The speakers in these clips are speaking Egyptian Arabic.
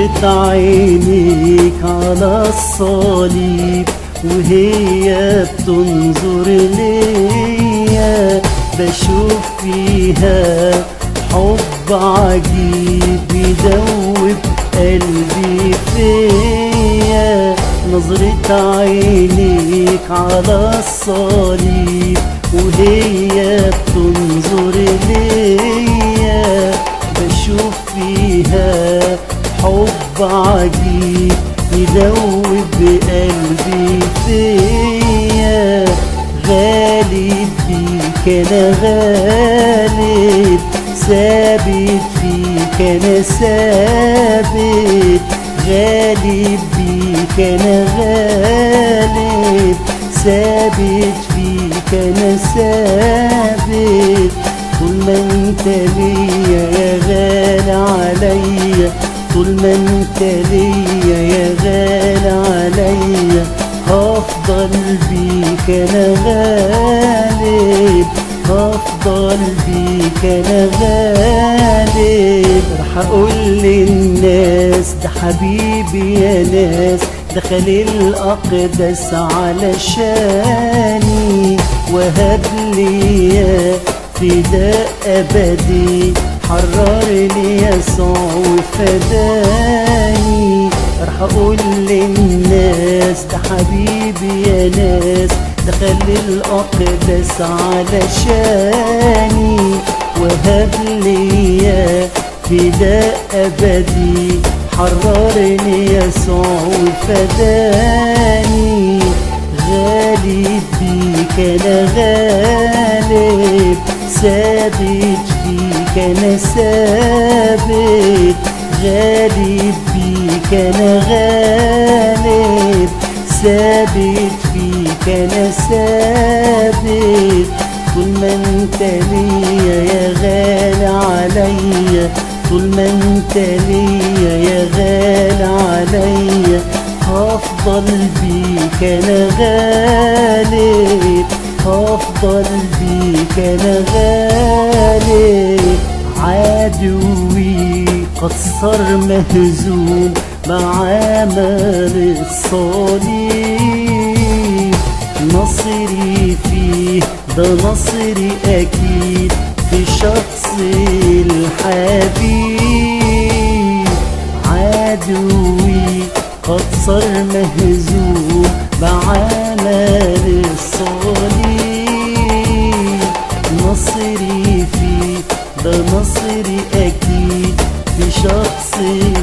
نظرة عينيك على الصليب وهي بتنظر ليا بشوف فيها حب عجيب يدوب قلبي فيا نظرة عينيك على الصليب وهي بتنظر ليا بشوف فيها حب عجيب يدوب بقلبي فيا غالب بيك انا غالب ثابت فيك انا ثابت غالب بيك انا غالب ثابت فيك انا ثابت طول ما انت ليا يا غالي عليا طول ما انت ليا يا غالي عليا هفضل بيك انا غالب هفضل بيك انا غالب رح اقول للناس ده حبيبي يا ناس دخل الاقدس علشاني وهب لي يا فداء ابدي حررني يسوع وفداني رح اقول للناس ده حبيبي يا ناس دخل الاقدس علشاني وهب لي فداء ابدي حررني يسوع وفداني غالب بيك انا غالب ثابت فيك انا ثابت غالب بيك انا غالب ثابت فيك انا ثابت طول ما انت ليا يا غالي عليا طول ما انت ليا يا غالي عليا هفضل بيك انا غالب هفضل بيك انا غالب عدوي قد صار مهزوم مع عمل الصليب نصري فيه ده نصري اكيد في شخص الحبيب عدوي قد صار مهزوم بعمل الصليب نصري فيه ده نصري اكيد في شخص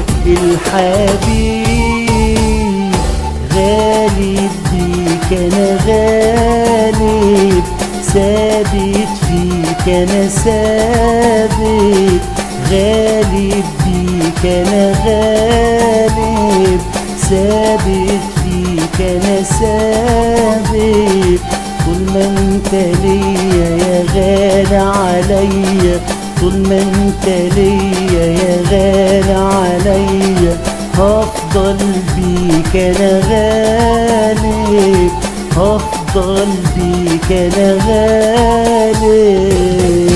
الحبيب غالب بيك انا غالب ثابت فيك انا ثابت غالب بيك انا غالب ثابت فيك انا ثابت طول ما انت ليا يا غالي عليا طول ما انت ليا يا غالي عليا هفضل بيك انا غالب هفضل بيك انا غالب